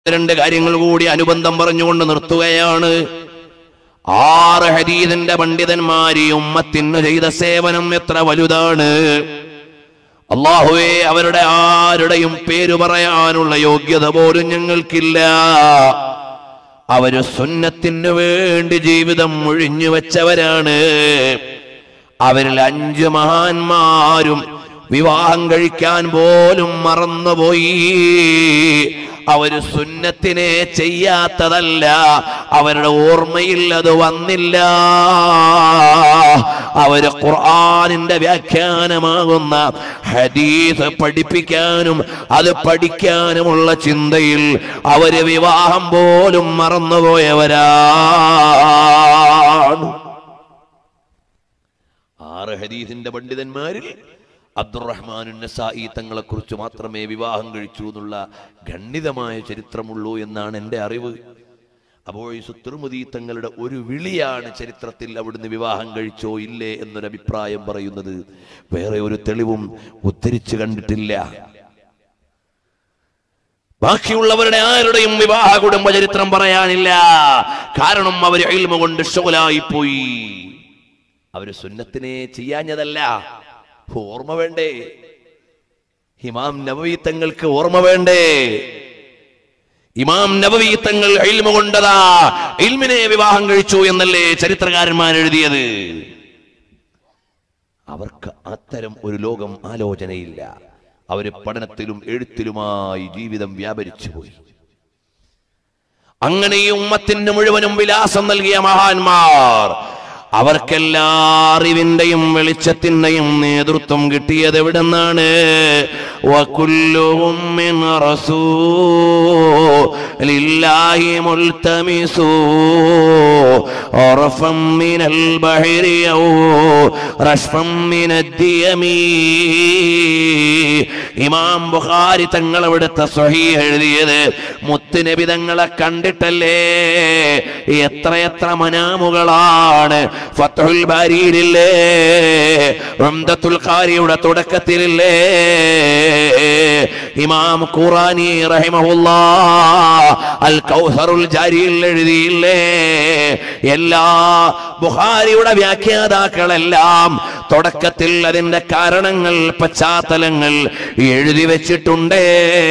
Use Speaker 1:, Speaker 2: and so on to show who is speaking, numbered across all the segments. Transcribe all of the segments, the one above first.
Speaker 1: രണ്ട് കാര്യങ്ങൾ കൂടി അനുബന്ധം പറഞ്ഞുകൊണ്ട് നിർത്തുകയാണ് ആറ് ഹരീതിന്റെ പണ്ഡിതന്മാർ ഈ ഉമ്മത്തിന് ചെയ്ത സേവനം എത്ര വലുതാണ് അള്ളാഹുവെ അവരുടെ ആരുടെയും പേര് പറയാനുള്ള യോഗ്യത പോലും ഞങ്ങൾക്കില്ല അവര് സുന്നത്തിന് വേണ്ടി ജീവിതം ഒഴിഞ്ഞു വെച്ചവരാണ് അവരിൽ അഞ്ച് മഹാന്മാരും വിവാഹം കഴിക്കാൻ പോലും മറന്നുപോയി അവര് സുന്നത്തിനെ ചെയ്യാത്തതല്ല അവരുടെ ഓർമ്മയിൽ അത് വന്നില്ല അവര് ഖുർആനിന്റെ വ്യാഖ്യാനമാകുന്ന ഹദീസ് പഠിപ്പിക്കാനും അത് പഠിക്കാനുമുള്ള ചിന്തയിൽ അവര് വിവാഹം പോലും മറന്നുപോയവരാണ് ആറ് ഹദീസിന്റെ പണ്ഡിതന്മാരിൽ അബ്ദുറഹ്മാൻ നസായി തങ്ങളെ കുറിച്ച് മാത്രമേ വിവാഹം കഴിച്ചു എന്നുള്ള ഖണ്ഡിതമായ ചരിത്രമുള്ളൂ എന്നാണ് എൻ്റെ അറിവ് അപ്പോൾ ഈ സുത്തുർമുദി തങ്ങളുടെ ഒരു വിളിയാണ് ചരിത്രത്തിൽ അവിടുന്ന് വിവാഹം കഴിച്ചോ ഇല്ലേ എന്നൊരു അഭിപ്രായം പറയുന്നത് വേറെ ഒരു തെളിവും ഉദ്ധരിച്ചു കണ്ടിട്ടില്ല ബാക്കിയുള്ളവരുടെ ആരുടെയും വിവാഹ കുടുംബ ചരിത്രം പറയാനില്ല കാരണം അവർ എൽമ കൊണ്ട് ഷോലായി പോയി അവര് സുന്നത്തിനെ ചെയ്യാഞ്ഞതല്ല ഓർമ്മ വേണ്ടേ ഇമാം നബവി തങ്ങൾക്ക് ഓർമ്മ വേണ്ടേ ഇമാം നബവി തങ്ങൾ ഇൽമ കൊണ്ടതാ ഇൽമിനെ വിവാഹം കഴിച്ചു എന്നല്ലേ ചരിത്രകാരന്മാർ എഴുതിയത് അവർക്ക് അത്തരം ഒരു ലോകം ആലോചനയില്ല അവര് പഠനത്തിലും എഴുത്തിലുമായി ജീവിതം വ്യാപരിച്ചു പോയി അങ്ങനെ ഈ ഉമ്മത്തിന് മുഴുവനും വിലാസം നൽകിയ മഹാന്മാർ അവർക്കെല്ലാ അറിവിന്റെയും വെളിച്ചത്തിന്റെയും നേതൃത്വം കിട്ടിയത് എവിടെന്നാണ് വകുല്ലുഹും മിൻ റസൂലില്ലാഹി മുൽതമിസൂ ഉറഫം മിനൽ ബഹരി ഔ റഷ്ഫം മിനദ്ദിയമീ ഇമാം ബുഖാരി തങ്ങൾ അവിടുത്തെ സ്വഹീഹ് എഴുതിയത് മുത്തുനബി തങ്ങളെ കണ്ടിട്ടല്ലേ എത്രയെത്ര മനാമുകളാണ് ഫത്തുൽ ബാരിയിലില്ലേ റംദത്തുൽ ഖാരിയുടെ തുടക്കത്തിലില്ലേ ഇമാം ഖുറാനി റഹിമഹുല്ലാ അൽ കൗസറുൽ ജാരിയിൽ എഴുതിയില്ലേ എല്ലാ ബുഖാരിയുടെ വ്യാഖ്യാതാക്കളെല്ലാം തുടക്കത്തിൽ അതിന്റെ കാരണങ്ങൾ പശ്ചാത്തലങ്ങൾ എഴുതി വെച്ചിട്ടുണ്ടേ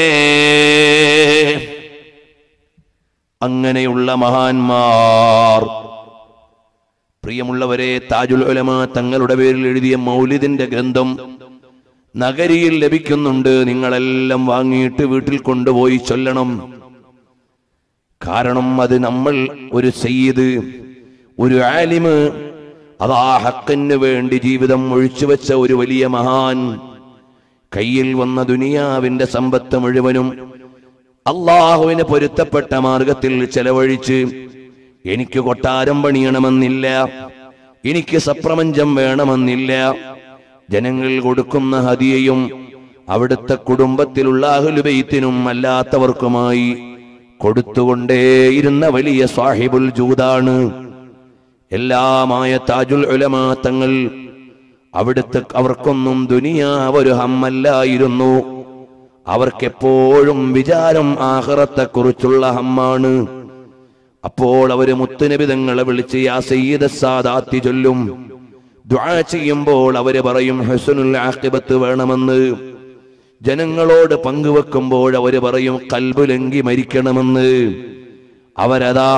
Speaker 1: അങ്ങനെയുള്ള മഹാന്മാർ പ്രിയമുള്ളവരെ താജുൽ ഉലമ തങ്ങളുടെ പേരിൽ എഴുതിയ മൗലിദിന്റെ ഗ്രന്ഥം നഗരിയിൽ ലഭിക്കുന്നുണ്ട് നിങ്ങളെല്ലാം വാങ്ങിയിട്ട് വീട്ടിൽ കൊണ്ടുപോയി ചൊല്ലണം കാരണം അത് നമ്മൾ ഒരു സയ്യിദ് ഒരു ആലിമ് അതാ ഹക്കിന് വേണ്ടി ജീവിതം ഒഴിച്ചു വെച്ച ഒരു വലിയ മഹാൻ കയ്യിൽ വന്ന ദുനിയാവിന്റെ സമ്പത്ത് മുഴുവനും അള്ളാഹുവിന് പൊരുത്തപ്പെട്ട മാർഗത്തിൽ ചെലവഴിച്ച് എനിക്ക് കൊട്ടാരം പണിയണമെന്നില്ല എനിക്ക് സപ്രപഞ്ചം വേണമെന്നില്ല ജനങ്ങൾ കൊടുക്കുന്ന ഹതിയയും അവിടുത്തെ കുടുംബത്തിലുള്ള അഹ്ലുബൈത്തിനും അല്ലാത്തവർക്കുമായി കൊടുത്തുകൊണ്ടേയിരുന്ന വലിയ സാഹിബുൽ ജൂതാണ് എല്ലാമായ താജുൽ ഉലമാ തങ്ങൾ അവിടുത്തെ അവർക്കൊന്നും ദുനിയാവ് ഒരു ഹമ്മല്ലായിരുന്നു അവർക്കെപ്പോഴും വിചാരം ആഹ്റത്തെക്കുറിച്ചുള്ള ഹമ്മാണ് അപ്പോൾ അവര് മുത്തുനബി തങ്ങളെ വിളിച്ച് യാ സയ്യിദ സാദാത്തി ചൊല്ലും ദുആ ചെയ്യുമ്പോൾ അവര് പറയും ഹുസ്നുൽ ആഖിബത്ത് വേണമെന്ന് ജനങ്ങളോട് പങ്കുവെക്കുമ്പോൾ അവര് പറയും കൽബുലങ്കി മരിക്കണമെന്ന് അവരതാ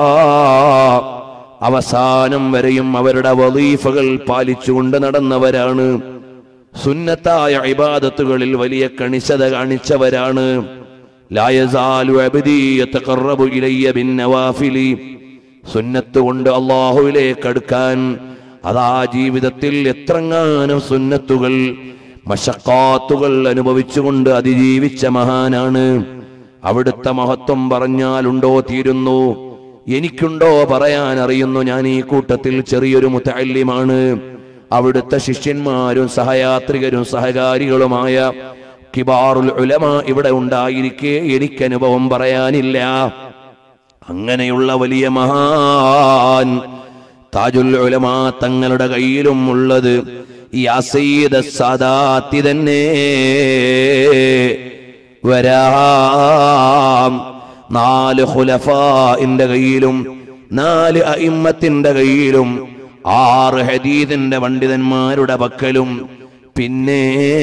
Speaker 1: അവസാനം വരെയും അവരുടെ വലീഫകൾ പാലിച്ചുകൊണ്ട് നടന്നവരാണ് സുന്നത്തായ ഇബാദത്തുകളിൽ വലിയ കണിശത കാണിച്ചവരാണ് ലായസാലു അബ്ദി യതഖറബു ഇലയ്യ ബിന്നവാഫിലി സുന്നത്ത് കൊണ്ട് അള്ളാഹുവിലേക്ക് അടുക്കാൻ അതാ ജീവിതത്തിൽ എത്രങ്ങാനും സുന്നത്തുകൾ മഷക്കാത്തുകൾ അനുഭവിച്ചുകൊണ്ട് അതിജീവിച്ച മഹാനാണ് അവിടുത്തെ മഹത്വം പറഞ്ഞാലുണ്ടോ തീരുന്നു എനിക്കുണ്ടോ പറയാൻ അറിയുന്നു ഞാൻ ഈ കൂട്ടത്തിൽ ചെറിയൊരു മുത്തല്യമാണ് അവിടുത്തെ ശിഷ്യന്മാരും സഹയാത്രികരും സഹകാരികളുമായ കിബാറുൽ ഉലമ ഇവിടെ ഉണ്ടായിരിക്കെ എനിക്ക് അനുഭവം പറയാനില്ല അങ്ങനെയുള്ള വലിയ മഹാൻ താജുൽ ഉലമ തങ്ങളുടെ കയ്യിലും ഉള്ളത് ഈ അസീദ സാദാത്തി തന്നെ വരാം നാല് ഖുലഫാഇന്റെ കയ്യിലും നാല് അയിമ്മത്തിന്റെ കയ്യിലും ആറ് ഹദീദിന്റെ പണ്ഡിതന്മാരുടെ പക്കലും പിന്നെ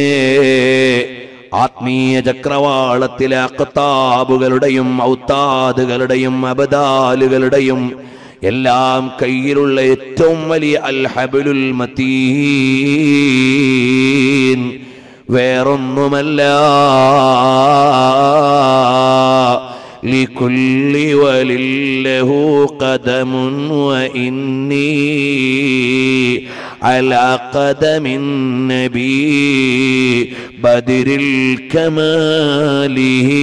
Speaker 1: ആത്മീയ ചക്രവാളത്തിലെ അക്താബുകളുടെയും ഔത്താദുകളുടെയും അബദാലുകളുടെയും എല്ലാം കയ്യിലുള്ള ഏറ്റവും വലിയ അൽ ഹബലുൽ മതീൻ വേറൊന്നുമല്ല لكل ولي له قدم وإني على قدم النبي بدر الكمال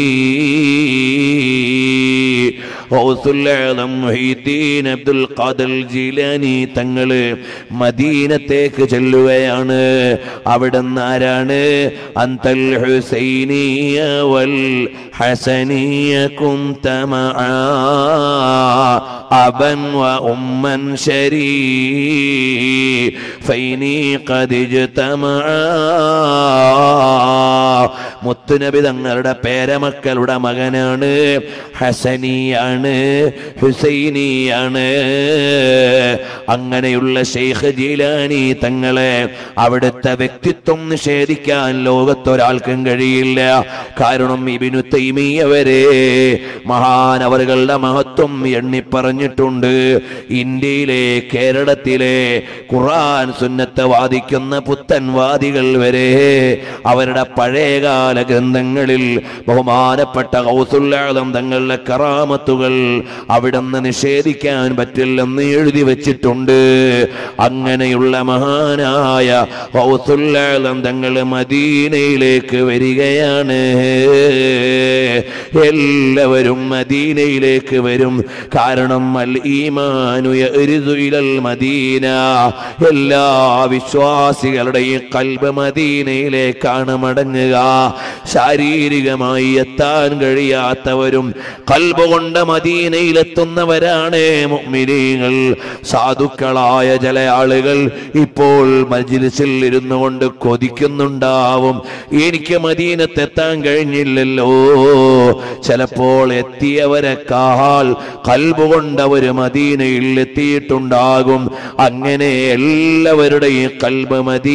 Speaker 1: ഔസുല്ലം മുഹീദ്ദീൻ അബ്ദുൽ ഖാദർ ജീലാനി തങ്ങള് മദീനത്തേക്ക് ചെല്ലുകയാണ് അവിടുന്ന് ആരാണ് അന്തൽ ഹുസൈനിയ വൽ ഹസനിയ കുന്തമ അബൻ വ ഉമ്മൻ ശരീഫൈനി ഖദ് ഇജ്തമആ മുത്തുനബി തങ്ങളുടെ പേരമക്കളുടെ മകനാണ് ഹസനിയാണ് ഹുസൈനിയാണ് അങ്ങനെയുള്ള ഷെയ്ഖ് ജീലാനി തങ്ങളെ അവിടുത്തെ വ്യക്തിത്വം നിഷേധിക്കാൻ ലോകത്തൊരാൾക്കും കഴിയില്ല കാരണം ഇബിനു തൈമിയവരെ മഹാനവറുകളുടെ മഹത്വം എണ്ണി പറഞ്ഞിട്ടുണ്ട് ഇന്ത്യയിലെ കേരളത്തിലെ ഖുറാൻ സുന്നത്ത് വാദിക്കുന്ന പുത്തൻവാദികൾ വരെ അവരുടെ പഴയകാല ഗ്രന്ഥങ്ങളിൽ ബഹുമാനപ്പെട്ട കൗസുല്ലാളം തങ്ങളുടെ കറാമത്തുകൾ അവിടുന്ന് നിഷേധിക്കാൻ പറ്റില്ലെന്ന് എഴുതി വെച്ചിട്ടുണ്ട് അങ്ങനെയുള്ള മഹാനായ കൗസുല്ലാളം തങ്ങൾ മദീനയിലേക്ക് വരികയാണ് എല്ലാവരും മദീനയിലേക്ക് വരും കാരണം അൽ ഈമാനു യഅ്രിദു ഇലൽ മദീന എല്ലാ വിശ്വാസികളുടെയും കൽബ് മദീനയിലേക്കാണ് മടങ്ങുക ശാരീരികമായി എത്താൻ കഴിയാത്തവരും കൽബ് കൊണ്ട് മദീനയിലെത്തുന്നവരാണ് മുഅ്മിനീങ്ങൾ സാധുക്കളായ ചില ആളുകൾ ഇപ്പോൾ മജ്ലിസിൽ ഇരുന്നു കൊണ്ട് കൊതിക്കുന്നുണ്ടാവും എനിക്ക് മദീനത്തെത്താൻ കഴിഞ്ഞില്ലല്ലോ ചിലപ്പോൾ എത്തിയവരെക്കാൾ കൽബ് കൊണ്ടവര് മദീനയിൽ എത്തിയിട്ടുണ്ടാകും അങ്ങനെ എല്ലാവരുടെയും കൽബ്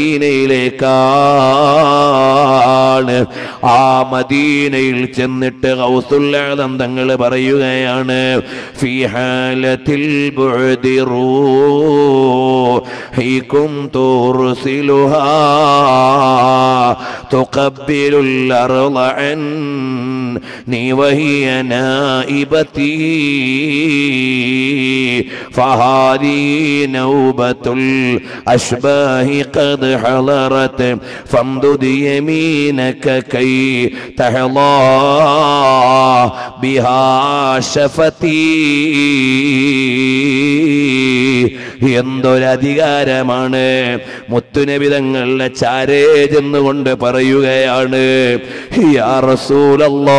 Speaker 1: മദീനയിലേക്കാണ് ആ മദീനയിൽ ചെന്നിട്ട് ഔസുല്ലാദം തങ്ങൾ പറയുകയാണ് ഫി ഹാലത്തിൽ ബുഅദി റൂഹിക്കും തുർസിലുഹാ تقبل الأرض عني وهي نائبتي فهذه نوبة الأشباه قد حضرت فامدد يمينك كي تحظى بها شفتي എന്തൊരധികാരമാണ് മുത്തുനബിതങ്ങളുടെ ചാരേ ചെന്നുകൊണ്ട് പറയുകയാണ് യാ റസൂലല്ലാ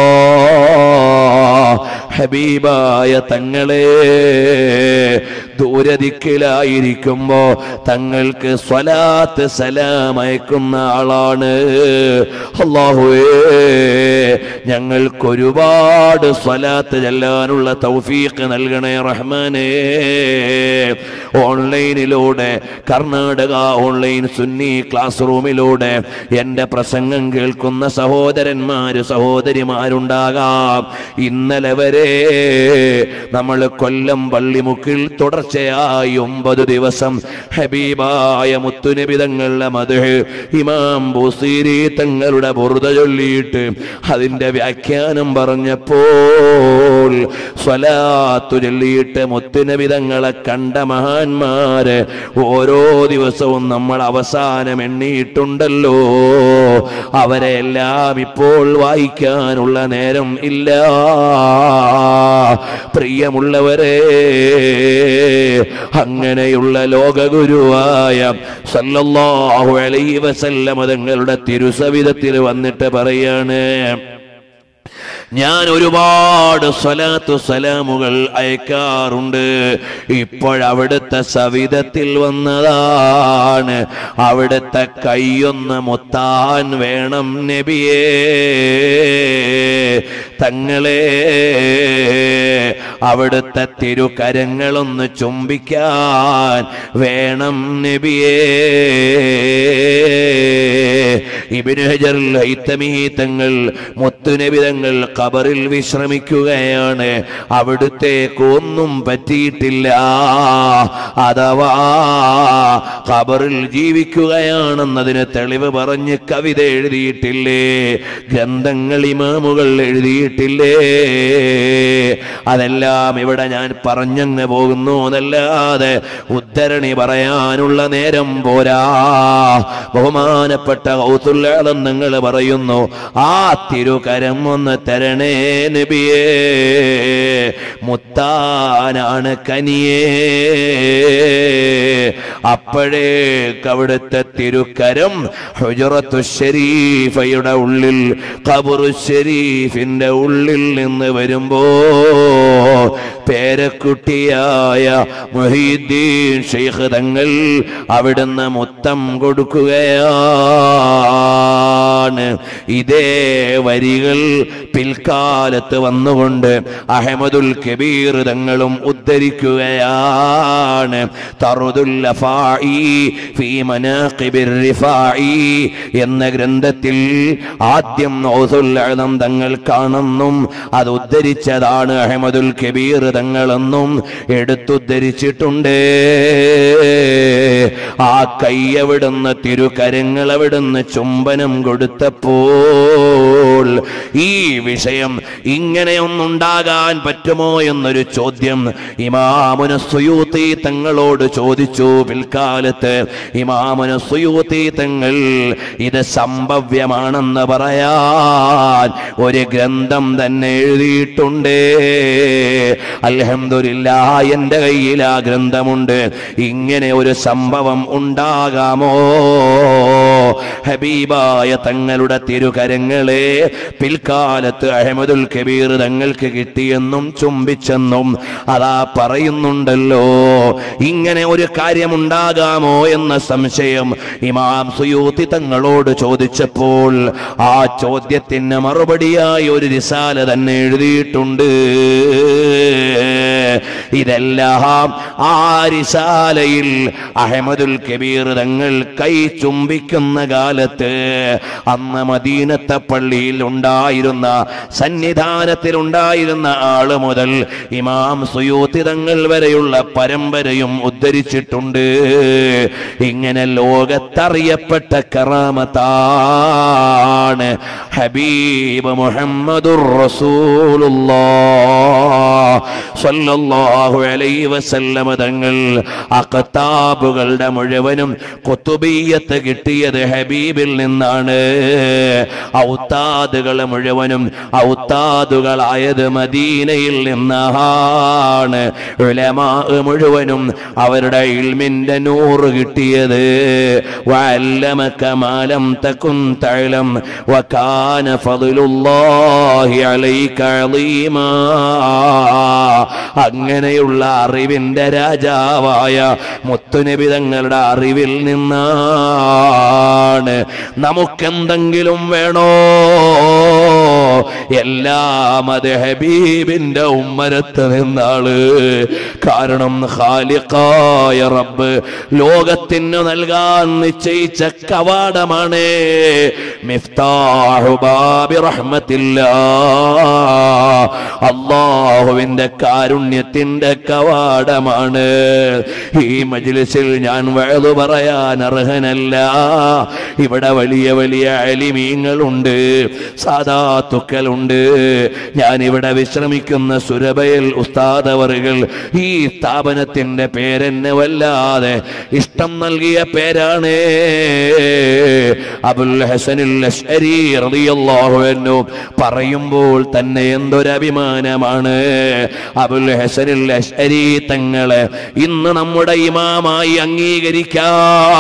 Speaker 1: ഹബീബായ തങ്ങളെ ദൂരദിക്കിലായിരിക്കുമ്പോ തങ്ങൾക്ക് സ്വലാത്ത് സലാം അയക്കുന്ന ആളാണ് അള്ളാഹുവേ ഞങ്ങൾക്ക് ഒരുപാട് സ്വലാത്ത് ചെല്ലാനുള്ള തൗഫീഖ് നൽകണേ റഹ്മാനേ ഓൺലൈനിലൂടെ കർണാടക ഓൺലൈൻ സുന്നി ക്ലാസ് റൂമിലൂടെ എൻ്റെ പ്രസംഗം കേൾക്കുന്ന സഹോദരന്മാര് സഹോദരിമാരുണ്ടാകാം ഇന്നലെ വരെ നമ്മൾ കൊല്ലം പള്ളിമുക്കിൽ തുടർച്ചയായി ഒമ്പത് ദിവസം ഹബീബായ മുത്തുനബി തങ്ങളുടെ മധു ഇമാം ബുസീരി തങ്ങളുടെ ബുറുത ചൊല്ലിയിട്ട് അതിൻ്റെ വ്യാഖ്യാനം പറഞ്ഞപ്പോൾ സ്വലാത്തു ചൊല്ലിയിട്ട് മുത്തുനബി തങ്ങളെ കണ്ട മഹാന്മാര് ഓരോ ദിവസവും നമ്മൾ അവസാനം എണ്ണിയിട്ടുണ്ടല്ലോ അവരെ എല്ലാം ഇപ്പോൾ വായിക്കാനുള്ള നേരം ഇല്ല പ്രിയമുള്ളവരെ അങ്ങനെയുള്ള ലോകഗുരുവായ സല്ലല്ലാഹു അലൈഹി വസല്ലമ തങ്ങളുടെ തിരുസവിധത്തിൽ വന്നിട്ട് പറയാണ് ഞാൻ ഒരുപാട് സ്വലാത്തു സലാമുകൾ അയക്കാറുണ്ട് ഇപ്പോഴവിടുത്തെ സവിധത്തിൽ വന്നതാണ് അവിടുത്തെ കൈയൊന്ന് മുത്താൻ വേണം നബിയേ തങ്ങളെ അവിടുത്തെ തിരുകരങ്ങളൊന്ന് ചുംബിക്കാൻ വേണം നബിയേ ഇബിന് ഹജർ ഹൈത്തമി തങ്ങൾ മുത്തുനബി തങ്ങൾ ഖബറിൽ വിശ്രമിക്കുകയാണ് അവിടുത്തേക്കൊന്നും പറ്റിയിട്ടില്ല അഥവാ ഖബറിൽ ജീവിക്കുകയാണെന്നതിന് തെളിവ് പറഞ്ഞ് കവിത എഴുതിയിട്ടില്ലേ ഗ്രന്ഥങ്ങൾ ഇമാമുകൾ എഴുതിയിട്ടില്ലേ അതെല്ലാം ഇവിടെ ഞാൻ പറഞ്ഞങ്ങ് പോകുന്നു എന്നല്ലാതെ ഉദ്ധരണി പറയാനുള്ള നേരം പോരാ ബഹുമാനപ്പെട്ട കൗസുല്ലാളം നിങ്ങൾ പറയുന്നു ആ തിരുകരം ഒന്ന് തരണേ നബിയേ മുത്താനാണ് കനിയേ അപ്പോഴേക്ക് അവിടുത്തെ തിരുക്കരം ഹുജറത്തു ഷരീഫയുടെ ഉള്ളിൽ ഖബറു ഷരീഫിന്റെ ഉള്ളിൽ നിന്ന് വരുമ്പോ പേരക്കുട്ടിയായ മൊഹീദ്ദീൻ ഷെയ്ഖ് തങ്ങൾ അവിടുന്ന് മുത്തം കൊടുക്കുകയാണ് ഇതേ വരികൾ പിൽക്കാലത്ത് വന്നുകൊണ്ട് അഹമ്മദുൽ കബീർ തങ്ങളും ഉദ്ധരിക്കുകയാണ് തറുദുൽ അഫാഇ ഫീ മനാഖിബിർ റിഫാഇ എന്ന ഗ്രന്ഥത്തിൽ ആദ്യം ഔസുൽ അഅ്ലം തങ്ങൾ കാണുന്നും അത് ഉദ്ധരിച്ചതാണ് അഹമ്മദുൽ കബീർ തങ്ങളെന്നും എടുത്തുദ്ധരിച്ചിട്ടുണ്ട് ആ കൈ അവിടുന്ന് തിരുകരങ്ങൾ അവിടുന്ന് ചുംബനം കൊടുത്തപ്പോൾ ഈ വിഷയം ഇങ്ങനെയൊന്നുണ്ടാകാൻ പറ്റുമോ എന്നൊരു ചോദ്യം ഇമാമുന സുയൂത്തി തങ്ങളോട് ചോദിച്ചു പിൽക്കാലത്ത് ഇമാമുന സുയൂത്തി തങ്ങൾ ഇത് സംഭവ്യമാണെന്ന് പറയാൻ ഒരു ഗ്രന്ഥം തന്നെ എഴുതിയിട്ടുണ്ട് അൽഹംദുലില്ല എൻ്റെ കയ്യിൽ ആ ഗ്രന്ഥമുണ്ട് ഇങ്ങനെ ഒരു സംഭവം ഉണ്ടാകാമോ ഹബീബായ തങ്ങളുടെ തിരുകരങ്ങളെ പിൽക്കാലത്ത് അഹമ്മദുൽ കബീർ തങ്ങൾക്ക് കിട്ടിയെന്നും ചുംബിച്ചെന്നും അതാ പറയുന്നുണ്ടല്ലോ ഇങ്ങനെ ഒരു കാര്യമുണ്ടാകാമോ എന്ന സംശയം ഇമാം സുയൂത്തി തങ്ങളോട് ചോദിച്ചപ്പോൾ ആ ചോദ്യത്തിന് മറുപടിയായി ഒരു റിസാല തന്നെ എഴുതിയിട്ടുണ്ട് ഇതെല്ലാം ആ റിസാലയിൽ അഹമ്മദുൽ കബീർ തങ്ങൾ കൈ ചുംബിക്കുന്ന കാലത്ത് അന്ന് മദീനത്തെ പള്ളിയിൽ ഉണ്ടായിരുന്ന സന്നിധാനത്തിൽ ഉണ്ടായിരുന്ന ആള് മുതൽ ഇമാം സുയൂത്തി തങ്ങൾ വരെയുള്ള പരമ്പരയും ഉദ്ധരിച്ചിട്ടുണ്ട് ഇങ്ങനെ ലോകത്തറിയപ്പെട്ട കറാമത്താണ് ഹബീബ് മുഹമ്മദുർ റസൂലുള്ളാഹ് സ്വല്ലല്ലാഹു അലൈഹി വസല്ലമ തങ്ങൾ അഖതാബുകളുടെ മുഴുവനും കുത്തുബിയത്ത് കിട്ടിയത് ഹബീബിൽ നിന്നാണ് ഔത്താദുകൾ മുഴുവനും ഔത്താദുകളായത് മദീനയിൽ നിന്നാണ് ഉലമാ മുഴുവനും അവരുടെ ഇൽമിന്റെ നൂറ് കിട്ടിയത് വഅല്ലമക മാ ലം തകുൻ തഅലം വകാന ഫضലുല്ലാഹി അലൈക അളീമാ അങ്ങനെയുള്ള അറിവിന്റെ രാജാവായ മുത്തുനബി തങ്ങളുടെ അറിവിൽ നിന്നാണ് നമുക്കെന്തെങ്കിലും വേണോ എല്ലാം അത് ഹബീബിന്റെ ഉമ്മരത്ത് നിന്നാള് കാരണം ഖാലിഖായ റബ്ബ് ലോകത്തിന് നൽകാൻ നിശ്ചയിച്ച കവാടമാണ് മിഫ്താഹു ബാബി റഹ്മത്തില്ലാ അള്ളാഹുവിന്റെ കാരുണ്യത്തിന്റെ കവാടമാണ് ഈ മജ്ലിസിൽ ഞാൻ വഴുതു പറയാൻ അർഹനല്ല ഇവിടെ വലിയ വലിയ അലിമീങ്ങളുണ്ട് സാധാത്തുക്കളുണ്ട് ഞാൻ ഇവിടെ വിശ്രമിക്കുന്ന സുരബയൽ ഉസ്താദവറുകൾ ഈ സ്ഥാപനത്തിന്റെ പേരെന്നെ വല്ലാതെ ഇഷ്ടം നൽകിയ പേരാണ് അബുൽ ഹസനിൽ അശ്അരി റളിയല്ലാഹു അൻഹു പറയുമ്പോൾ തന്നെ എന്തൊരു അഭിമാനമാണ് അബുൽ ഹസനിൽ അശ്അരി തങ്ങളെ ഇന്ന് നമ്മുടെ ഇമാമായി അംഗീകരിക്കാൻ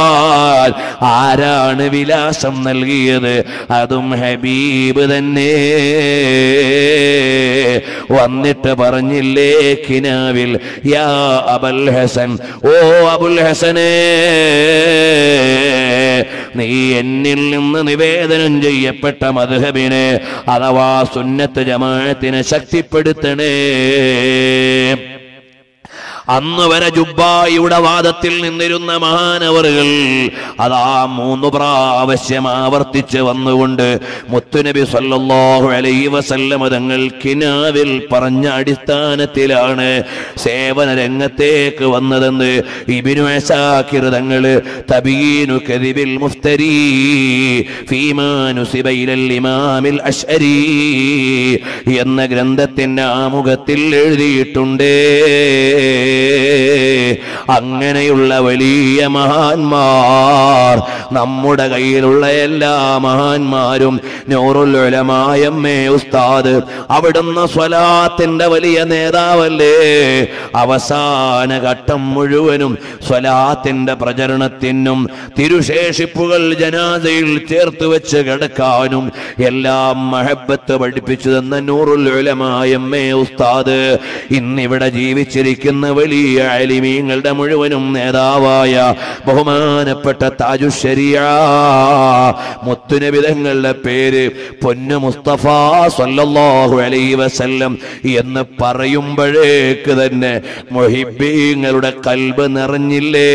Speaker 1: ആരാണ് വിലാസം നൽകിയത് അതും ഹബീബ് തന്നെ വന്നിട്ട് പറഞ്ഞില്ലേ കിനാവിൽ യാ അബൽ ഹസൻ ഓ അബുൽ ഹസനേ നീ എന്നിൽ നിന്ന് നിവേദനം ചെയ്യപ്പെട്ട മധുഹബിനെ അഥവാ സുന്നത്ത് ജമാഅത്തിനെ ശക്തിപ്പെടുത്തണേ അന്ന് വരെ ജുബായിയുടെ വാദത്തിൽ നിന്നിരുന്ന മഹാനവറുകൾ അതാ മൂന്ന് പ്രാവശ്യം ആവർത്തിച്ച് വന്നുകൊണ്ട് മുത്തുനബി സല്ലല്ലാഹു അലൈഹി വസല്ലമ തങ്ങൾ കിനാവിൽ പറഞ്ഞ അടിസ്ഥാനത്തിലാണ് സേവന രംഗത്തേക്ക് വന്നതെന്ന് ഇബിനു അസാക്കിർ തങ്ങള് തബീനു കദിബിൽ മുഫ്തരി ഫീമാ നുസിബ ഇലൽ ഇമാമിൽ അശ്അരി എന്ന ഗ്രന്ഥത്തിന്റെ ആമുഖത്തിൽ എഴുതിയിട്ടുണ്ട് അങ്ങനെയുള്ള വലിയ മഹാന്മാർ നമ്മുടെ കയ്യിലുള്ള എല്ലാ മഹാന്മാരും നൂറുലമായമ്മേ ഉസ്താദ് അവിടുന്ന് സ്വലാത്തിന്റെ വലിയ നേതാവല്ലേ അവസാന ഘട്ടം മുഴുവനും സ്വലാത്തിന്റെ പ്രചരണത്തിനും തിരുശേഷിപ്പുകൾ ജനാദയിൽ ചേർത്ത് വെച്ച് കിടക്കാനും എല്ലാം മഹബത്ത് പഠിപ്പിച്ചു തന്ന നൂറുലമായമ്മേ ഉസ്താദ് ഇന്നിവിടെ ജീവിച്ചിരിക്കുന്ന വലിയ അലിമീങ്ങളുടെ മുഴുവനും നേതാവായ ബഹുമാനപ്പെട്ട താജുശരിയ മുത്തുനബിതങ്ങളുടെ പേര് പൊന്നു മുസ്തഫ സല്ലല്ലാഹു അലൈഹി വസല്ലം എന്ന് പറയുമ്പോഴേക്ക് തന്നെ മൊഹിബീങ്ങളുടെ കൽബ് നിറഞ്ഞില്ലേ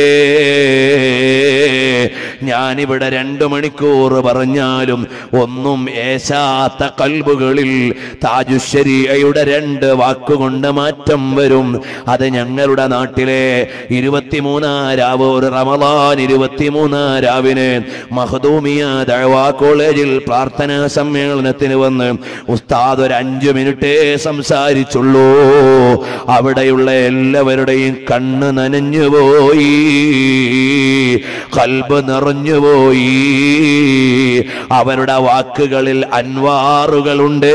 Speaker 1: ഞാനിവിടെ രണ്ടു മണിക്കൂർ പറഞ്ഞാലും ഒന്നും ഏശാത്ത കൽബുകളിൽ താജുശരിയയുടെ രണ്ട് വാക്കുകൊണ്ട് മാറ്റം വരും അത് ഞങ്ങളുടെ നാട്ടിലെ ഇരുപത്തിമൂന്നാം രാവ് ഒരു റമദാൻ ഇരുപത്തിമൂന്നാം രാവിന് മഹദൂമിയ ദഴവാ കോളേജിൽ പ്രാർത്ഥനാ സമ്മേളനത്തിന് വന്ന് ഉസ്താദ് ഒരു അഞ്ചു മിനിറ്റേ സംസാരിച്ചുള്ളൂ അവിടെയുള്ള എല്ലാവരുടെയും കണ്ണ് നനഞ്ഞുപോയി കൽബ് നിറഞ്ഞുപോയി അവരുടെ വാക്കുകളിൽ അൻവാറുകളുണ്ട്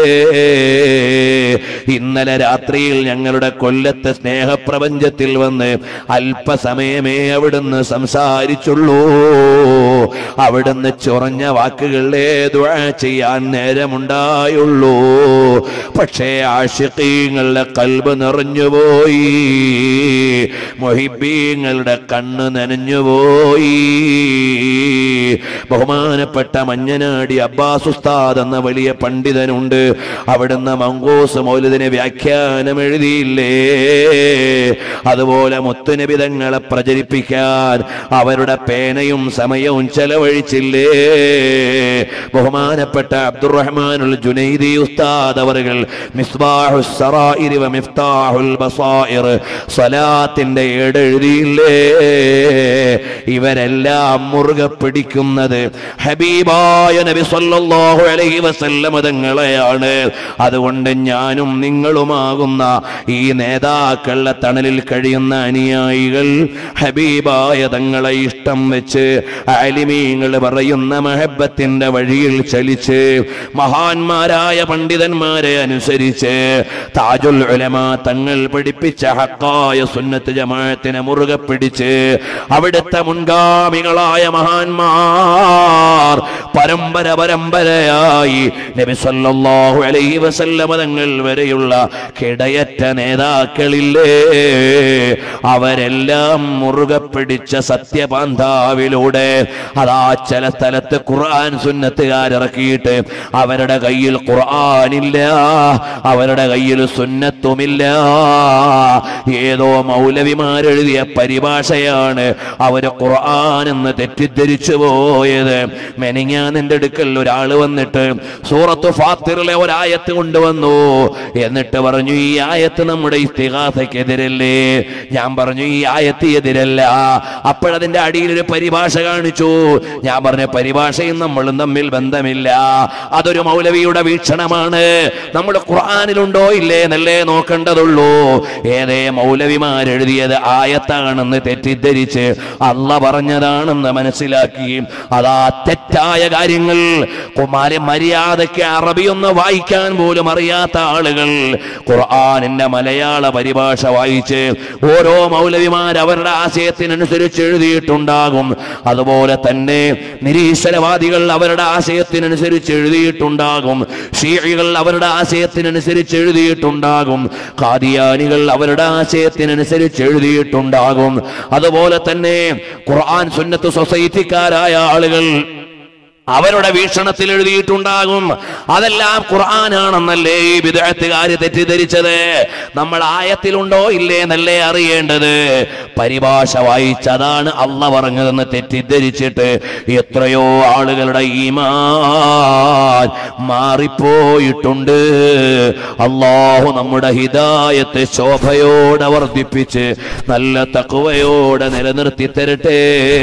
Speaker 1: ഇന്നലെ രാത്രിയിൽ ഞങ്ങളുടെ കൊല്ലത്തെ സ്നേഹപ്രപഞ്ചത്തിൽ വന്ന് അല്പസമയമേ അവിടുന്ന് സംസാരിച്ചുള്ളൂ അവിടുന്ന് ചൊറഞ്ഞ വാക്കുകളെ ദുആ ചെയ്യാൻ നേരമുണ്ടായുള്ളൂ പക്ഷേ ആഷിഖീങ്ങളുടെ കൽബ് നിറഞ്ഞുപോയി മൊഹിബീങ്ങളുടെ കണ്ണ് നനഞ്ഞുപോയി ബഹുമാനപ്പെട്ട മഞ്ഞനാടി അബ്ബാസ് ഉസ്താദ് എന്ന വലിയ പണ്ഡിതനുണ്ട് അവിടുന്ന് മങ്കോസ് മൗലിദിന് വ്യാഖ്യാനം എഴുതിയില്ലേ അതുപോലെ മുത്തുനിബിതങ്ങളെ പ്രചരിപ്പിക്കാൻ അവരുടെ പേനയും സമയവും ചെലവഴിച്ചില്ലേ ബഹുമാനപ്പെട്ട അബ്ദുറഹ്മാനുൽ ജുനൈദി ഉസ്താദ് അവറുകൾ മിസ്ബാഹു സറായിരി വ മിഫ്താഹുൽ ബസായിർ സ്വലാത്തിന്റെ ഏടെഴുതിയില്ലേ ഇവരെല്ലാം മുറുകെ പിടിക്കുന്നത് ഹബീബായ നബി സല്ലല്ലാഹു അലൈഹി വസല്ലമ തങ്ങളെയാണ് അതുകൊണ്ട് ഞാനും നിങ്ങളുമാകുന്ന ഈ നേതാക്കളുടെ തണലിൽ കഴിയുന്ന അനുയായികൾ ഹബീബായ തങ്ങളെ ഇഷ്ടം വെച്ച് അലിമീങ്ങൾ പറയുന്ന മഹബത്തിന്റെ വഴിയിൽ ചലിച്ച് മഹാന്മാരായ പണ്ഡിതന്മാരെ അനുസരിച്ച് താജുൽ ഉലമ തങ്ങൾ പഠിപ്പിച്ച ഹക്കായ സുന്നത്ത് ജമാഅത്തിനെ മുറുകെ പിടിച്ച് അവിടുത്തെ മുൻഗാമികളായ മഹാന്മാർ പരമ്പര പരമ്പരയായി നബി സല്ലല്ലാഹു അലൈഹി വസല്ലമ തങ്ങൾ വരെയുള്ള കിടയറ്റ നേതാക്കളില്ലേ അവരെല്ലാം മുറുകെ പിടിച്ച സത്യപാന്താവിലൂടെ അതാ ചില സ്ഥലത്ത് ഖുർആൻ സുന്നത്തുകാരിറക്കിയിട്ട് അവരുടെ കയ്യിൽ ഖുർആനില്ല അവരുടെ കയ്യിൽ സുന്നത്തുമില്ല ഏതോ മൗലവിമാരെഴുതിയ പരിഭാഷയാണ് അവര് ഖുർആൻ എന്ന് തെറ്റിദ്ധരിച്ചു പോയത് മെനിങ്ങാനിന്റെ അടുക്കൽ ഒരാൾ വന്നിട്ട് സൂറത്ത് ഫാത്തിറിലെ ഒരായത്ത് കൊണ്ടുവന്നു എന്നിട്ട് പറഞ്ഞു ഈ ആയത്ത് നമ്മുടെ ഇസ്തിഹാസക്കെതിരല്ലേ എതിരല്ലേ ഞാൻ പറഞ്ഞു ഈ ആയത്ത് എതിരല്ല അപ്പോഴതിന്റെ അടിയിൽ ഒരു പരിഭാഷ കാണിച്ചു ഞാൻ പറഞ്ഞ പരിഭാഷയും നമ്മളും തമ്മിൽ ബന്ധമില്ല അതൊരു മൗലവിയുടെ വീക്ഷണമാണ് നമ്മൾ ഖുർആാനിലുണ്ടോ ഇല്ലേ എന്നല്ലേ നോക്കേണ്ടതുള്ളൂ ഏതേ മൗലവിമാരെഴുതിയത് ആയത്താണെന്ന് തെറ്റിദ്ധരിച്ച് അല്ല പറഞ്ഞതാണെന്ന് മനസ്സിലാക്കി അതാ തെറ്റായ കാര്യങ്ങൾ കുമാരി മര്യാദയ്ക്ക് അറബിയൊന്ന് വായിക്കാൻ പോലും അറിയാത്ത ആളുകൾ ഖുർആാനിന്റെ മലയാള പരിഭാഷ വായിച്ച് ഓരോ മൗലവിമാർ അവരുടെ ആശയത്തിനനുസരിച്ച് എഴുതിയിട്ടുണ്ടാകും അതുപോലെ തന്നെ നിരീശ്വരവാദികൾ അവരുടെ ആശയത്തിനനുസരിച്ച് എഴുതിയിട്ടുണ്ടാകും ഷീഴികൾ അവരുടെ ആശയത്തിനനുസരിച്ച് എഴുതിയിട്ടുണ്ടാകും ഖാദിയാനികൾ അവരുടെ ആശയത്തിനനുസരിച്ച് എഴുതിയിട്ടുണ്ടാകും അതുപോലെ തന്നെ ഖുർആൻ സുന്നത്ത് സൊസൈറ്റിക്കാരായ ആളുകൾ അവരുടെ വീക്ഷണത്തിൽ എഴുതിയിട്ടുണ്ടാകും അതെല്ലാം ഖുർആനാണെന്നല്ലേ ഈ വിദഗ്ധകാര് തെറ്റിദ്ധരിച്ചത് നമ്മൾ ആയത്തിലുണ്ടോ ഇല്ലേ എന്നല്ലേ അറിയേണ്ടത് പരിഭാഷ വായിച്ചതാണ് അല്ല പറഞ്ഞതെന്ന് തെറ്റിദ്ധരിച്ചിട്ട് എത്രയോ ആളുകളുടെ ഈമാൻ മാറിപ്പോയിട്ടുണ്ട് അള്ളാഹു നമ്മുടെ ഹിദായത്തെ ശോഭയോടെ വർദ്ധിപ്പിച്ച് നല്ല തക്കുവയോടെ നിലനിർത്തി തരട്ടെ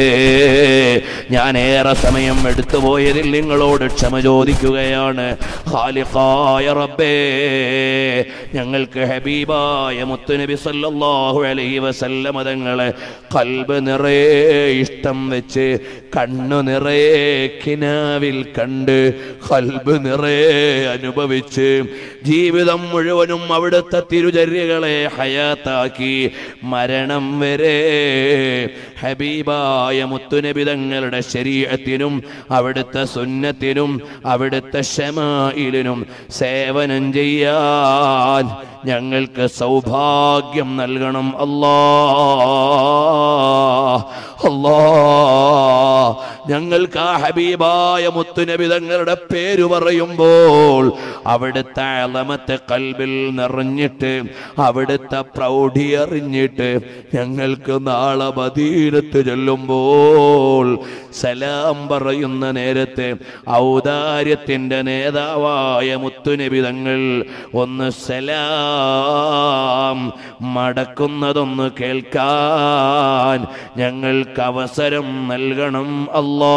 Speaker 1: ഞാൻ ഏറെ സമയം എടുത്തു പോയതിൽ നിങ്ങളോട് ക്ഷമ ചോദിക്കുകയാണ് ഖാലിഖായ റബ്ബേ ഞങ്ങൾക്ക് ഹബീബായ മുത്തുനബി സല്ലല്ലാഹു അലൈഹി വസല്ലമ തങ്ങളെ കൽബ് നിറയെ ഇഷ്ടം വെച്ച് കണ്ണു നിറയെ കിനാവിൽ കണ്ട് കൽബ് നിറയെ അനുഭവിച്ച് ജീവിതം മുഴുവനും അവിടുത്തെ തിരുചര്യകളെ ഹയാത്താക്കി മരണം വരെ ഹബീബായ മുത്തുനബി തങ്ങളുടെ ശരീരത്തിനും അവിടുത്തെ സുന്നത്തിനും അവിടുത്തെ ഷമായിലിനും സേവനം ചെയ്യാൻ ഞങ്ങൾക്ക് സൗഭാഗ്യം നൽകണം അല്ലാ അല്ലാ ഞങ്ങൾക്ക് ആ ഹബീബായ മുത്തുനബി തങ്ങളുടെ പേര് പറയുമ്പോൾ അവിടുത്തെ അളമത്തെ കൽബിൽ നിറഞ്ഞിട്ട് അവിടുത്തെ പ്രൗഢി അറിഞ്ഞിട്ട് ഞങ്ങൾക്ക് നാളെ മദീനത്ത് ചെല്ലുമ്പോൾ സലാം പറയുന്ന നേരത്തെ ഔദാര്യത്തിന്റെ നേതാവായ മുത്തുനബി തങ്ങൾ ഒന്ന് സലാം മടക്കുന്നതൊന്ന് കേൾക്കാൻ ഞങ്ങൾക്ക് അവസരം നൽകണം അല്ലാ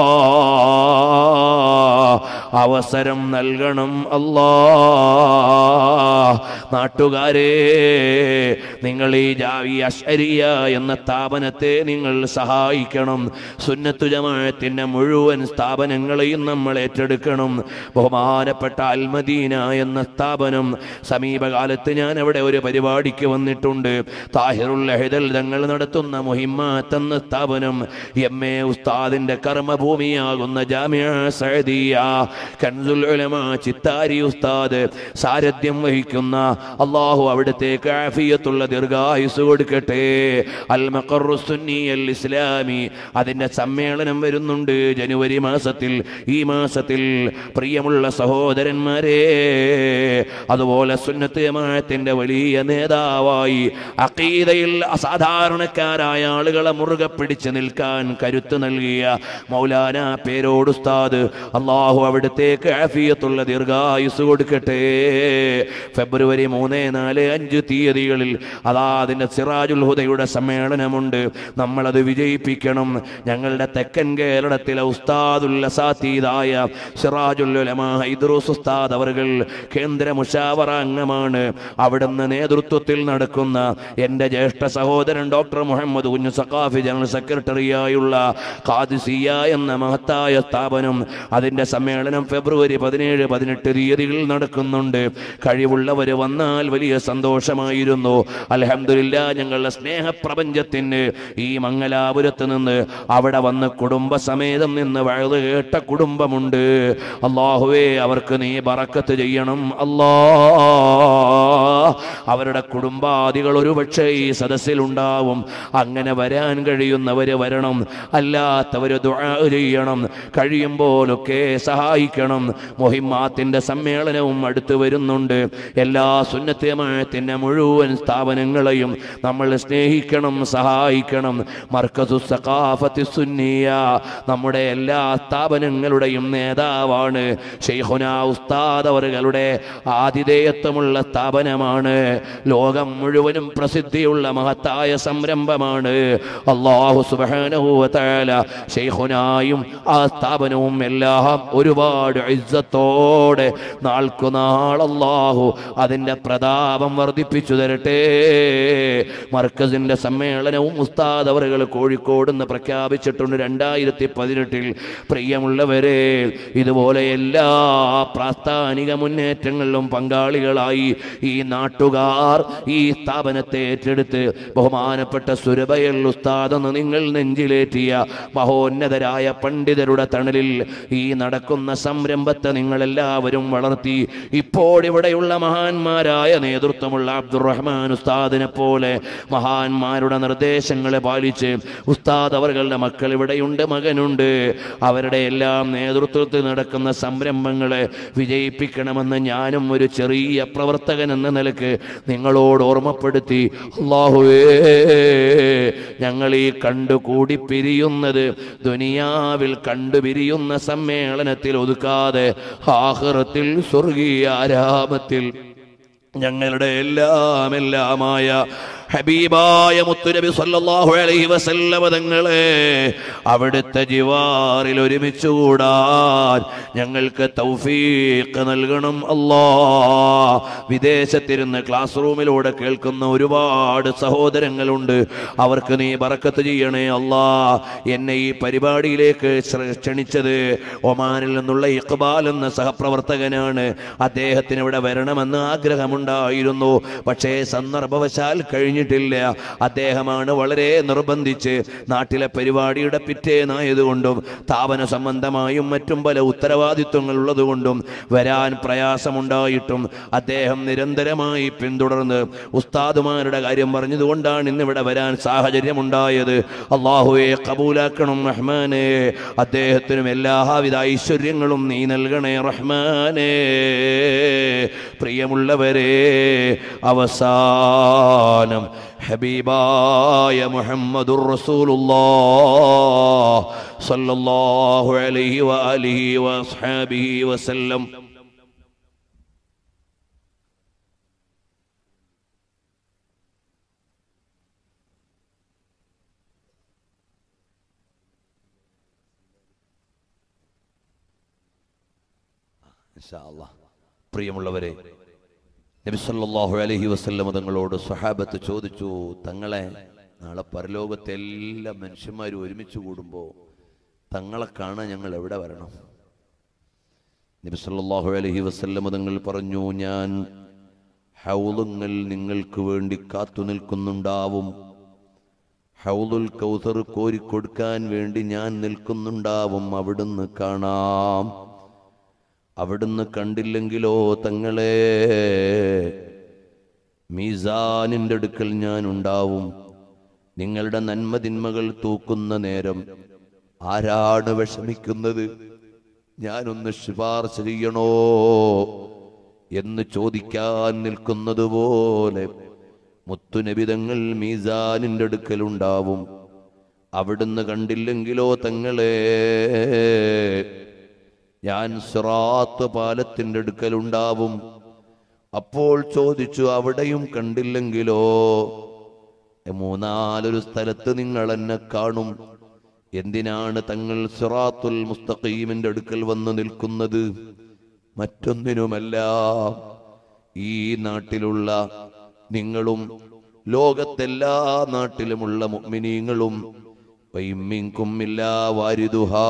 Speaker 1: അവസരം നൽകണം അല്ലാ നാട്ടുകാരെ നിങ്ങൾ ഈ ജാവി അഷരിയ എന്ന സ്ഥാപനത്തെ നിങ്ങൾ സഹായിക്കണം സുന്നത്തു ജമാഅത്തിന്റെ മുഴുവൻ സ്ഥാപനങ്ങളെയും നമ്മൾ ഏറ്റെടുക്കണം ബഹുമാനപ്പെട്ട അൽമദീന എന്ന സ്ഥാപനം സമീപകാലത്ത് ഞാൻ അവിടെ ഒരു പരിപാടിക്ക് വന്നിട്ടുണ്ട് താഹിറുൽ ഹൈദൽ തങ്ങൾ നടത്തുന്ന മുഹിമ്മാത്ത് എന്ന സ്ഥാപനം എം എ ഉസ്താദിന്റെ കർമ്മഭൂമിയാകുന്ന ജാമ്യ സഅദിയ കൻസുൽ ഉലമ ചിത്താരി ഉസ്താദ് സാരഥ്യം വഹിക്കുന്ന അള്ളാഹു അവിടത്തേക്ക് ആഫിയത്തുള്ള ദീർഘായുസ് കൊടുക്കട്ടെ അൽ മഖറു സുന്നി അൽ ഇസ്ലാമി അതിന്റെ സമ്മേളനം വരുന്നുണ്ട് ജനുവരി മാസത്തിൽ ഈ മാസത്തിൽ പ്രിയമുള്ള സഹോദരന്മാരെ അതുപോലെ സുന്നത്ത് ജമാഅത്തിന്റെ വലിയ നേതാവായി അഖീദയിൽ അസാധാരണക്കാരായ ആളുകളെ മുറുകെ പിടിച്ച് നിൽക്കാൻ കരുത്ത് നൽകിയ മൗലാന പേരോട് ഉസ്താദ് അള്ളാഹു അവിടത്തേക്ക് ആഫിയത്തുള്ള ദീർഘായുസ് കൊടുക്കട്ടെ ഫെബ്രുവരി മൂന്ന് നാല് അഞ്ച് തീയതികളിൽ അതാ അതിന്റെ സിറാജുൽ ഹുദയുടെ സമ്മേളനമുണ്ട് നമ്മളത് വിജയിപ്പിക്കണം ഞങ്ങളുടെ തെക്കൻ കേരളത്തിലെ ഉസ്താദുൽ അസാത്തീതായ സിറാജുൽ ഉലമാ ഇദ്രൂസ് ഉസ്താദ് അവർകൾ കേന്ദ്ര മുഷാവറ അംഗമാണ് അവിടുന്ന് നേതൃത്വത്തിൽ നടക്കുന്ന എൻ്റെ ജ്യേഷ്ഠ സഹോദരൻ ഡോക്ടർ മുഹമ്മദ് കുഞ്ഞു സഖാഫി ജനറൽ സെക്രട്ടറിയായുള്ള ഖാദിസിയ എന്ന മഹത്തായ സ്ഥാപനം അതിൻ്റെ സമ്മേളനം ഫെബ്രുവരി പതിനേഴ് പതിനെട്ട് തീയതികളിൽ നടക്കുന്നുണ്ട് കഴിവുള്ളവർ വന്നാൽ വലിയ സന്തോഷമായിരുന്നു അലഹമില്ല ഞങ്ങളുടെ സ്നേഹപ്രപഞ്ചത്തിന് ഈ മംഗലാപുരത്ത് നിന്ന് അവിടെ വന്ന് കുടുംബസമേതം നിന്ന് വഴുത് കേട്ട കുടുംബമുണ്ട് അള്ളാഹുവേ അവർക്ക് നീ ബറക്കത്ത് ചെയ്യണം അല്ലാ അവരുടെ കുടുംബാദികൾ ഒരുപക്ഷെ ഈ സദസ്സിലുണ്ടാവും അങ്ങനെ വരാൻ കഴിയുന്നവര് വരണം അല്ലാത്തവര് ദുആ ചെയ്യണം കഴിയുമ്പോഴൊക്കെ സഹായിക്കണം മൊഹിമാത്തിന്റെ സമ്മേളനവും അടുത്ത് വരുന്നുണ്ട് എല്ലാ സുന്നത്യമായത്തിന്റെ മുഴുവൻ സ്ഥാപനങ്ങളെയും നമ്മൾ സ്നേഹിക്കണം സഹായിക്കണം മർക്കസു സഖാഫത്തി സുന്നിയ നമ്മുടെ എല്ലാ സ്ഥാപനങ്ങളുടെയും നേതാവാണ് ഷെയ്ഖുന ഉസ്താദ് അവറുകളുടെ ആതിഥേയത്വമുള്ള സ്ഥാപനമാണ്
Speaker 2: ലോകം മുഴുവനും പ്രസിദ്ധിയുള്ള മഹത്തായ സംരംഭമാണ് അള്ളാഹു സുബാനഹുല ഷെയ്ഖുനായും ആ സ്ഥാപനവും എല്ലാം ഒരുപാട് ഇജ്ജത്തോടെ നാൾക്കുനാൾ അള്ളാഹു അതിൻ്റെ പ്രതാപം വർദ്ധിപ്പിച്ചു തരട്ടെ മർക്കസിന്റെ സമ്മേളനവും ഉസ്താദ് അവറുകൾ കോഴിക്കോട് നിന്ന് പ്രഖ്യാപിച്ചിട്ടുണ്ട് രണ്ടായിരത്തി പതിനെട്ടിൽ പ്രിയമുള്ളവരെ ഇതുപോലെ എല്ലാ പ്രാസ്ഥാനിക മുന്നേറ്റങ്ങളിലും പങ്കാളികളായി ഈ നാട്ടുകാർ ഈ സ്ഥാപനത്തെ ഏറ്റെടുത്ത് ബഹുമാനപ്പെട്ട സുരബയൽ ഉസ്താദ് എന്ന് നിങ്ങൾ നെഞ്ചിലേറ്റിയ മഹോന്നതരായ പണ്ഡിതരുടെ തണലിൽ ഈ നടക്കുന്ന സംരംഭത്തെ നിങ്ങളെല്ലാവരും വളർത്തി ഇപ്പോഴിവിടെയുള്ള മഹാന്മാരായ നേതൃത്വമുള്ള അബ്ദുറഹ്മാൻ ഉസ്താദിനെ പോലെ മഹാന്മാരുടെ നിർദ്ദേശങ്ങളെ പാലിച്ച് ഉസ്താദ് അവരുടെ മക്കൾ ഇവിടെയുണ്ട് മകനുണ്ട് അവരുടെ എല്ലാം നേതൃത്വത്തിൽ നടക്കുന്ന സംരംഭങ്ങളെ വിജയിപ്പിക്കണമെന്ന് ഞാനും ഒരു ചെറിയ പ്രവർത്തകൻ എന്ന നിലക്ക് നിങ്ങളോട് ഓർമ്മപ്പെടുത്തി അള്ളാഹുവേ ഞങ്ങൾ ഈ കണ്ടുകൂടി പിരിയുന്നത് ദുനിയാവിൽ കണ്ടുപിരിയുന്ന സമ്മേളനത്തിൽ ഒതുക്കാതെ ആഹ്റത്തിൽ സ്വർഗീയ ആരാമത്തിൽ ഞങ്ങളുടെ എല്ലാം എല്ലാമായ ഹബീബായ മുത്തുനബി സല്ലല്ലാഹു അലൈഹി വസല്ലമ തങ്ങളെ അവിടുത്തെ ജിവാറിൽ ഒരുമിച്ച് കൂടാൻ ഞങ്ങൾക്ക് തൗഫീഖ് നൽകണം അല്ലാ വിദേശത്തിരുന്ന് ക്ലാസ് റൂമിലൂടെ കേൾക്കുന്ന ഒരുപാട് സഹോദരങ്ങളുണ്ട് അവർക്ക് നീ ബറക്കത്ത് ചെയ്യണേ അല്ലാ എന്നെ ഈ പരിപാടിയിലേക്ക് ശ്ര- ക്ഷണിച്ചത് ഒമാനിൽ നിന്നുള്ള ഇഖ്ബാൽ എന്ന സഹപ്രവർത്തകനാണ് അദ്ദേഹത്തിന് ഇവിടെ വരണമെന്ന് ആഗ്രഹമുണ്ടായിരുന്നു പക്ഷേ സന്ദർഭവശാൽ കഴിഞ്ഞിട്ടില്ല അദ്ദേഹമാണ് വളരെ നിർബന്ധിച്ച് നാട്ടിലെ പരിപാടിയുടെ പിറ്റേന്നായതുകൊണ്ടും സ്ഥാപന സംബന്ധമായും മറ്റും പല ഉത്തരവാദിത്വങ്ങൾ ഉള്ളതുകൊണ്ടും വരാൻ പ്രയാസമുണ്ടായിട്ടും അദ്ദേഹം നിരന്തരമായി പിന്തുടർന്ന് ഉസ്താദുമാരുടെ കാര്യം പറഞ്ഞതുകൊണ്ടാണ് ഇന്നിവിടെ വരാൻ സാഹചര്യമുണ്ടായത് അള്ളാഹുവെ കബൂലാക്കണം റഹ്മാനെ അദ്ദേഹത്തിനും എല്ലാവിധ ഐശ്വര്യങ്ങളും നീ നൽകണേ റഹ്മാനെ പ്രിയമുള്ളവരെ അവസാനം ഹബീബായ മുഹമ്മദുർ റസൂലുള്ളാഹ് സല്ലല്ലാഹു അലൈഹി വആലിഹി വഅസ്ഹാബിഹി വസല്ലം
Speaker 1: ഇൻഷാ അല്ലാഹ്. പ്രിയമുള്ളവരെ നബി സല്ലല്ലാഹു അലൈഹി വസല്ലം തങ്ങളോട് സ്വഹാബത്ത് ചോദിച്ചു തങ്ങളെ നാളെ പരലോകത്തെ എല്ലാ മനുഷ്യന്മാരും ഒരുമിച്ച് കൂടുമ്പോൾ തങ്ങളെ കാണാൻ ഞങ്ങൾ എവിടെ വരണം നബി സല്ലല്ലാഹു അലൈഹി വസല്ലം തങ്ങൾ പറഞ്ഞു ഞാൻ ഹൗലുങ്ങൾ നിങ്ങൾക്ക് വേണ്ടി കാത്തു നിൽക്കുന്നുണ്ടാവും ഹൗലുൽ കൗസർ കോരിക്കൊടുക്കാൻ വേണ്ടി ഞാൻ നിൽക്കുന്നുണ്ടാവും അവിടുന്ന് കാണാം അവിടുന്ന് കണ്ടില്ലെങ്കിലോ തങ്ങളെ മീസാനിൻ്റെ അടുക്കൽ ഞാൻ ഉണ്ടാവും നിങ്ങളുടെ നന്മതിന്മകൾ തൂക്കുന്ന നേരം ആരാണ് വിഷമിക്കുന്നത് ഞാനൊന്ന് ശുപാർശ ചെയ്യണോ എന്ന് ചോദിക്കാൻ നിൽക്കുന്നത് പോലെ മുത്തുനബിതങ്ങൾ മീസാനിൻ്റെ അടുക്കലുണ്ടാവും അവിടുന്ന് കണ്ടില്ലെങ്കിലോ തങ്ങളെ ഞാൻ സിറാത്ത് പാലത്തിൻ്റെ അടുക്കലുണ്ടാവും അപ്പോൾ ചോദിച്ചു അവിടെയും കണ്ടില്ലെങ്കിലോ മൂന്നാലൊരു സ്ഥലത്ത് നിങ്ങൾ എന്നെ കാണും എന്തിനാണ് തങ്ങൾ സിറാത്തുൽ മുസ്തഖീമിന്റെ അടുക്കൽ വന്ന് നിൽക്കുന്നത് മറ്റൊന്നിനുമല്ല ഈ നാട്ടിലുള്ള നിങ്ങളും ലോകത്തെല്ലാ നാട്ടിലുമുള്ള മുഅ്മിനീങ്ങളും വൈമ്മിങ്കും ഇല്ലാ വാരിദുഹാ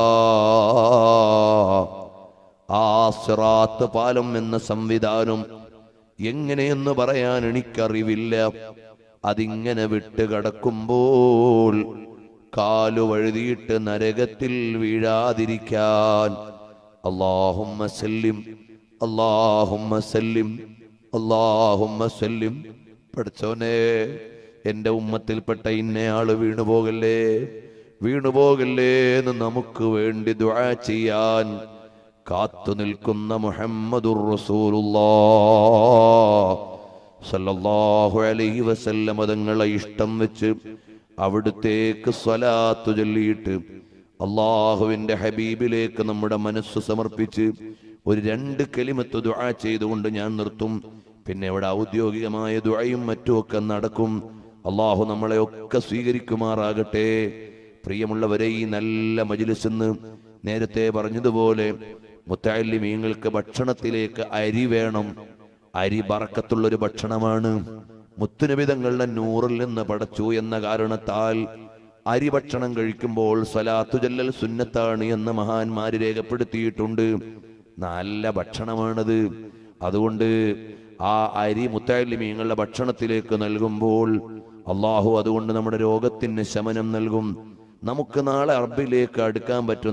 Speaker 1: ആ സിറാത്ത് പാലം എന്ന സംവിധാനം എങ്ങനെയെന്ന് പറയാൻ എനിക്കറിവില്ല അതിങ്ങനെ വിട്ട് കടക്കുമ്പോൾ കാലു വഴുതിയിട്ട് നരകത്തിൽ വീഴാതിരിക്കാൻ അള്ളാഹുമ്മ സല്ലിം അള്ളാഹുമ്മ സല്ലിം അള്ളാഹുമ്മ സല്ലിം പഠിച്ചോനെ എന്റെ ഉമ്മത്തിൽപ്പെട്ട ഇന്നയാള് വീണുപോകല്ലേ വീണുപോകല്ലേ എന്ന് നമുക്ക് വേണ്ടി ദുആ ചെയ്യാൻ കാത്തു നിൽക്കുന്ന മുഹമ്മദുർ റസൂലുള്ളാഹ് സല്ലല്ലാഹു അലൈഹി വസല്ലം തങ്ങളെ ഇഷ്ടം വെച്ച് അവിടുത്തേക്ക് സ്വലാത്തു ചൊല്ലിയിട്ട് അള്ളാഹുവിന്റെ ഹബീബിലേക്ക് നമ്മുടെ മനസ്സ് സമർപ്പിച്ച് ഒരു രണ്ട് കലിമത്ത് ദുആ ചെയ്തുകൊണ്ട് ഞാൻ നിർത്തും പിന്നെ ഇവിടെ ഔദ്യോഗികമായ ദുഴയും മറ്റുമൊക്കെ നടക്കും അള്ളാഹു നമ്മളെയൊക്കെ സ്വീകരിക്കുമാറാകട്ടെ പ്രിയമുള്ളവരെ ഈ നല്ല മജിലിസെന്ന് നേരത്തെ പറഞ്ഞതുപോലെ മുത്താലിമീങ്ങൾക്ക് ഭക്ഷണത്തിലേക്ക് അരി വേണം അരി ബറക്കത്തുള്ളൊരു ഭക്ഷണമാണ് മുത്തുനിബിതങ്ങളുടെ നൂറിൽ നിന്ന് പടച്ചു എന്ന കാരണത്താൽ അരി ഭക്ഷണം കഴിക്കുമ്പോൾ സ്വലാത്തു ജല്ലൽ സുന്നത്താണ് എന്ന് മഹാന്മാര് രേഖപ്പെടുത്തിയിട്ടുണ്ട് നല്ല ഭക്ഷണമാണത് അതുകൊണ്ട് ആ അരി മുത്താലിമീങ്ങളുടെ ഭക്ഷണത്തിലേക്ക് നൽകുമ്പോൾ അള്ളാഹു അതുകൊണ്ട് നമ്മുടെ രോഗത്തിന് ശമനം നൽകും നമുക്ക് നാളെ അറബിലേക്ക് അടുക്കാൻ പറ്റും